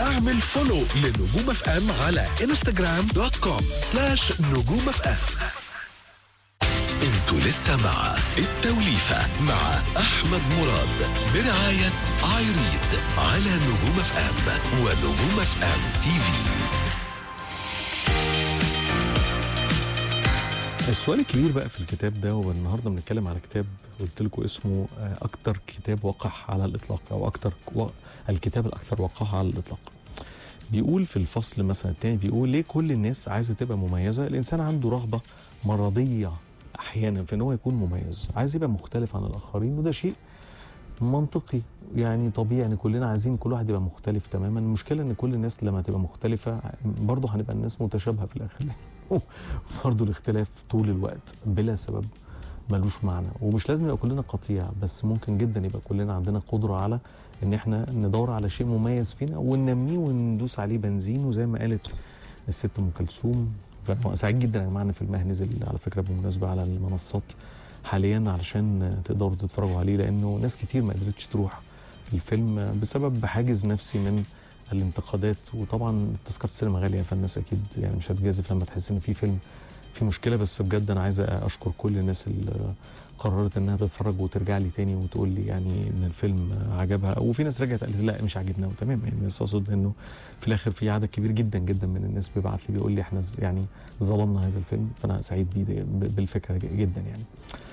اعمل فولو لنجوم اف ام على انستغرام دوت كوم سلاش نجوم اف ام انتوا لسه مع التوليفة مع احمد مراد برعاية ايريد على نجوم اف ام ونجوم اف ام تي في السؤال الكبير بقى في الكتاب ده هو النهارده بنتكلم على كتاب قلت لكم اسمه آه، اكتر كتاب وقح على الاطلاق او اكتر و... الكتاب الاكثر وقاحه على الاطلاق. بيقول في الفصل مثلا الثاني بيقول ليه كل الناس عايزه تبقى مميزه؟ الانسان عنده رغبه مرضيه احيانا في ان هو يكون مميز، عايز يبقى مختلف عن الاخرين وده شيء منطقي يعني طبيعي ان كلنا عايزين كل واحد يبقى مختلف تماما المشكله ان كل الناس لما تبقى مختلفه برضه هنبقى الناس متشابهه في الاخر برضه الاختلاف طول الوقت بلا سبب ملوش معنى ومش لازم يبقى كلنا قطيع بس ممكن جدا يبقى كلنا عندنا قدره على ان احنا ندور على شيء مميز فينا وننميه وندوس عليه بنزين وزي ما قالت الست ام كلثوم فأنا سعيد جدا يا جماعه ان فيلم نزل على فكره بالمناسبه على المنصات حاليا علشان تقدروا تتفرجوا عليه لانه ناس كتير ما قدرتش تروح الفيلم بسبب حاجز نفسي من الانتقادات وطبعا تذكره السينما غاليه فالناس اكيد يعني مش هتجازف لما تحس ان في فيلم في مشكله بس بجد انا عايز اشكر كل الناس اللي قررت انها تتفرج وترجع لي تاني وتقول لي يعني ان الفيلم عجبها وفي ناس رجعت قالت لي لا مش عاجبنا وتمام يعني بس اقصد انه في الاخر في عدد كبير جدا جدا من الناس بيبعت لي بيقول لي احنا ز- يعني ظلمنا هذا الفيلم فانا سعيد بيه ب- بالفكره ج- جدا يعني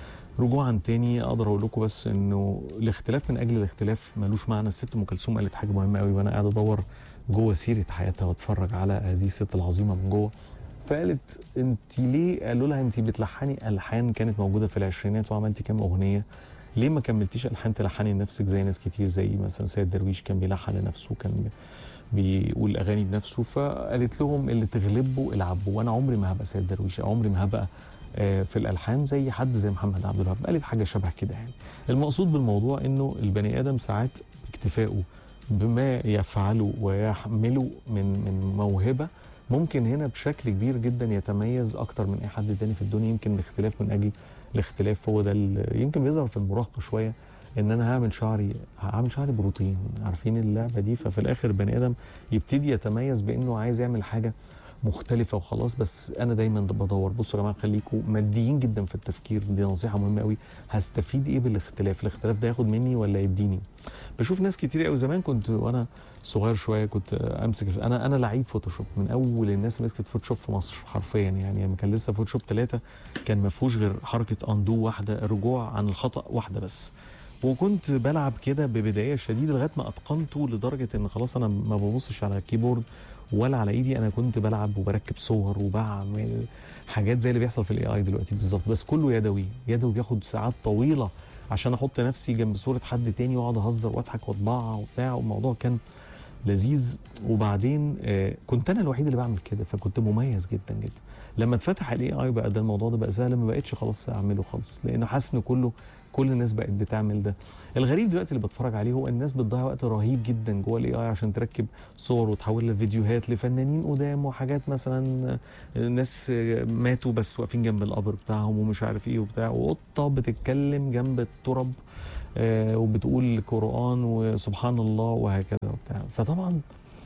رجوعا تاني اقدر اقول لكم بس انه الاختلاف من اجل الاختلاف ملوش معنى الست ام كلثوم قالت حاجه مهمه قوي وانا قاعد ادور جوه سيره حياتها واتفرج على هذه الست العظيمه من جوه فقالت انت ليه قالوا لها انت بتلحني الحان كانت موجوده في العشرينات وعملتي كام اغنيه ليه ما كملتيش الحان تلحني لنفسك زي ناس كتير زي مثلا سيد درويش كان بيلحن لنفسه كان بيقول اغاني بنفسه فقالت لهم اللي تغلبوا العبوا وانا عمري ما هبقى سيد درويش عمري ما هبقى آه، في الالحان زي حد زي محمد عبد الوهاب قالت حاجه شبه كده يعني المقصود بالموضوع انه البني ادم ساعات اكتفائه بما يفعله ويحمله من من موهبه ممكن هنا بشكل كبير جدا يتميز اكتر من اي حد تاني في الدنيا يمكن الاختلاف من اجل الاختلاف هو ده اللي يمكن بيظهر في المراهقه شويه ان انا هعمل شعري هعمل شعري بروتين عارفين اللعبه دي ففي الاخر البني ادم يبتدي يتميز بانه عايز يعمل حاجه مختلفه وخلاص بس انا دايما بدور بصوا يا جماعه خليكم ماديين جدا في التفكير دي نصيحه مهمه قوي هستفيد ايه بالاختلاف الاختلاف ده ياخد مني ولا يديني بشوف ناس كتير قوي زمان كنت وانا صغير شويه كنت امسك انا انا لعيب فوتوشوب من اول الناس اللي مسكت فوتوشوب في مصر حرفيا يعني لما كان لسه فوتوشوب ثلاثه كان ما فيهوش غير حركه اندو واحده الرجوع عن الخطا واحده بس وكنت بلعب كده ببدايه شديده لغايه ما اتقنته لدرجه ان خلاص انا ما ببصش على الكيبورد ولا على ايدي انا كنت بلعب وبركب صور وبعمل حاجات زي اللي بيحصل في الاي اي دلوقتي بالظبط بس كله يدوي يدوي بياخد ساعات طويله عشان احط نفسي جنب صوره حد تاني واقعد اهزر واضحك واطبعها وبتاع والموضوع كان لذيذ وبعدين آه، كنت انا الوحيد اللي بعمل كده فكنت مميز جدا جدا لما اتفتح الاي اي بقى ده الموضوع ده بقى سهل ما بقتش خلاص اعمله خالص لانه حاسس ان كله كل الناس بقت بتعمل ده الغريب دلوقتي اللي بتفرج عليه هو الناس بتضيع وقت رهيب جدا جوه الاي اي عشان تركب صور وتحولها لفيديوهات لفنانين قدام وحاجات مثلا آه، ناس آه، ماتوا بس واقفين جنب القبر بتاعهم ومش عارف ايه وبتاع وقطه بتتكلم جنب التراب آه، وبتقول قرآن وسبحان الله وهكذا وبتاع فطبعا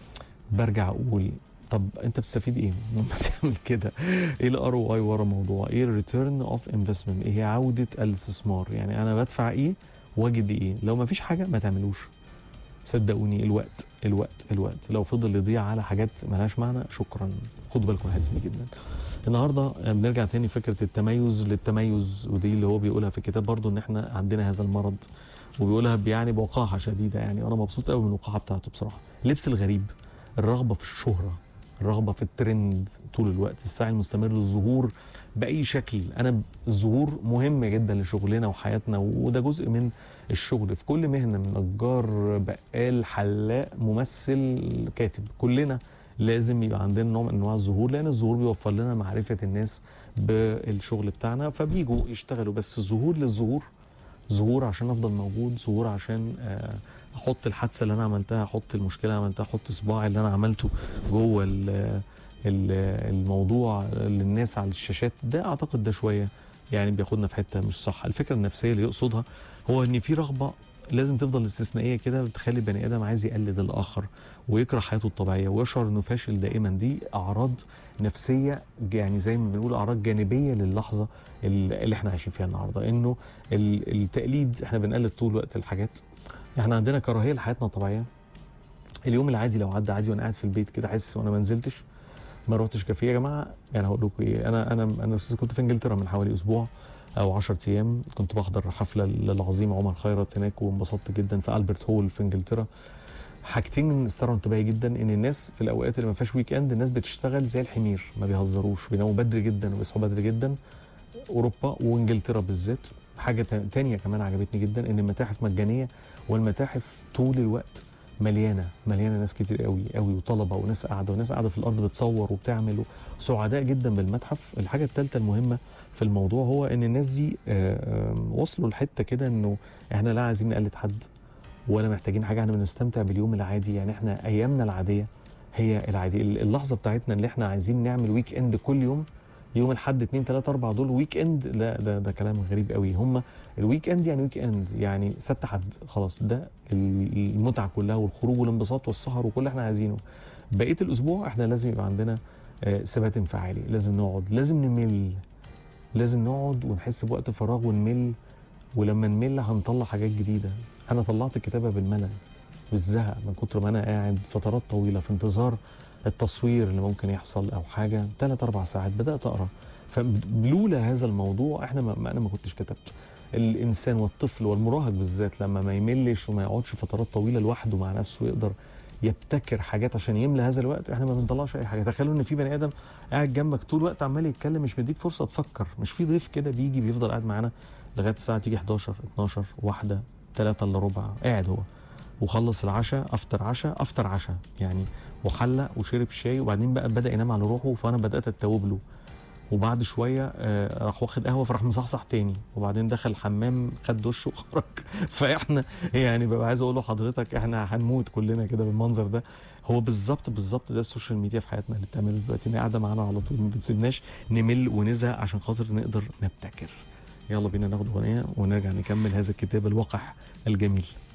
برجع اقول طب انت بتستفيد ايه لما تعمل كده ايه الار او اي ورا الموضوع ايه الريتيرن اوف انفستمنت ايه هي عوده الاستثمار يعني انا بدفع ايه واجد ايه لو ما فيش حاجه ما تعملوش صدقوني الوقت الوقت الوقت لو فضل يضيع على حاجات ملهاش معنى شكرا خدوا بالكم من الحته دي جدا النهارده بنرجع تاني فكره التميز للتميز ودي اللي هو بيقولها في الكتاب برضو ان احنا عندنا هذا المرض وبيقولها يعني بوقاحه شديده يعني وانا مبسوط قوي من الوقاحه بتاعته بصراحه اللبس الغريب الرغبه في الشهره الرغبه في الترند طول الوقت السعي المستمر للظهور باي شكل انا الظهور مهم جدا لشغلنا وحياتنا وده جزء من الشغل في كل مهنه من نجار بقال حلاق ممثل كاتب كلنا لازم يبقى عندنا نوع من انواع الظهور لان الظهور بيوفر لنا معرفه الناس بالشغل بتاعنا فبيجوا يشتغلوا بس الظهور للظهور ظهور عشان افضل موجود ظهور عشان آه، احط الحادثه اللي انا عملتها احط المشكله اللي عملتها احط صباعي اللي انا عملته جوه ال- ال- الموضوع للناس على الشاشات ده اعتقد ده شويه يعني بياخدنا في حته مش صح الفكره النفسيه اللي يقصدها هو ان في رغبه لازم تفضل استثنائيه كده بتخلي البني ادم عايز يقلد الاخر ويكره حياته الطبيعيه ويشعر انه فاشل دائما دي اعراض نفسيه يعني زي ما بنقول اعراض جانبيه للحظه اللي احنا عايشين فيها النهارده انه ال- التقليد احنا بنقلد طول الوقت الحاجات احنا عندنا كراهيه لحياتنا الطبيعيه اليوم العادي لو عدى عادي وانا قاعد في البيت كده حاسس وانا ما نزلتش ما روحتش كافيه يا جماعه يعني هقول لكم ايه انا انا انا كنت في انجلترا من حوالي اسبوع او 10 ايام كنت بحضر حفله للعظيم عمر خيرت هناك وانبسطت جدا في البرت هول في انجلترا حاجتين استروا انتباهي جدا ان الناس في الاوقات اللي ما فيهاش ويك اند الناس بتشتغل زي الحمير ما بيهزروش بيناموا بدري جدا وبيصحوا بدري جدا اوروبا وانجلترا بالذات حاجه تا- تانية كمان عجبتني جدا ان المتاحف مجانيه والمتاحف طول الوقت مليانه مليانه ناس كتير قوي قوي وطلبه وناس قاعده وناس قاعده في الارض بتصور وبتعمل سعداء جدا بالمتحف الحاجه الثالثه المهمه في الموضوع هو ان الناس دي آه، آه، وصلوا لحته كده انه احنا لا عايزين نقلد حد ولا محتاجين حاجه احنا بنستمتع باليوم العادي يعني احنا ايامنا العاديه هي العادي اللحظه بتاعتنا اللي احنا عايزين نعمل ويك اند كل يوم يوم الاحد 2 3 4 دول ويك اند لا ده ده كلام غريب قوي هم الويك اند يعني ويك اند يعني سبت حد خلاص ده المتعه كلها والخروج والانبساط والسهر وكل اللي احنا عايزينه بقيه الاسبوع احنا لازم يبقى عندنا آه، ثبات انفعالي لازم نقعد لازم نمل لازم نقعد ونحس بوقت فراغ ونمل ولما نمل هنطلع حاجات جديده انا طلعت الكتابه بالملل بالزهق من كتر ما انا قاعد فترات طويله في انتظار التصوير اللي ممكن يحصل او حاجه ثلاث اربع ساعات بدات اقرا فلولا هذا الموضوع احنا ما ما- انا ما كنتش كتبت الانسان والطفل والمراهق بالذات لما ما يملش وما يقعدش فترات طويله لوحده مع نفسه يقدر يبتكر حاجات عشان يملى هذا الوقت احنا ما بنطلعش اي حاجه تخيلوا ان في بني ادم قاعد جنبك طول الوقت عمال يتكلم مش مديك فرصه تفكر مش في ضيف كده بيجي بيفضل قاعد معانا لغايه الساعه تيجي 11 12 واحده 3 الا ربع قاعد هو وخلص العشاء افطر عشاء افطر عشاء يعني وحلق وشرب شاي وبعدين بقى بدا ينام على روحه فانا بدات اتوب له وبعد شويه آه، راح واخد قهوه فراح مصحصح تاني وبعدين دخل الحمام خد دش وخرج فاحنا يعني ببقى عايز اقول له حضرتك احنا هنموت كلنا كده بالمنظر ده هو بالظبط بالظبط ده السوشيال ميديا في حياتنا اللي بتعمله دلوقتي إن هي قاعده معانا على طول ما بتسيبناش نمل ونزهق عشان خاطر نقدر نبتكر يلا بينا ناخد اغنيه ونرجع نكمل هذا الكتاب الوقح الجميل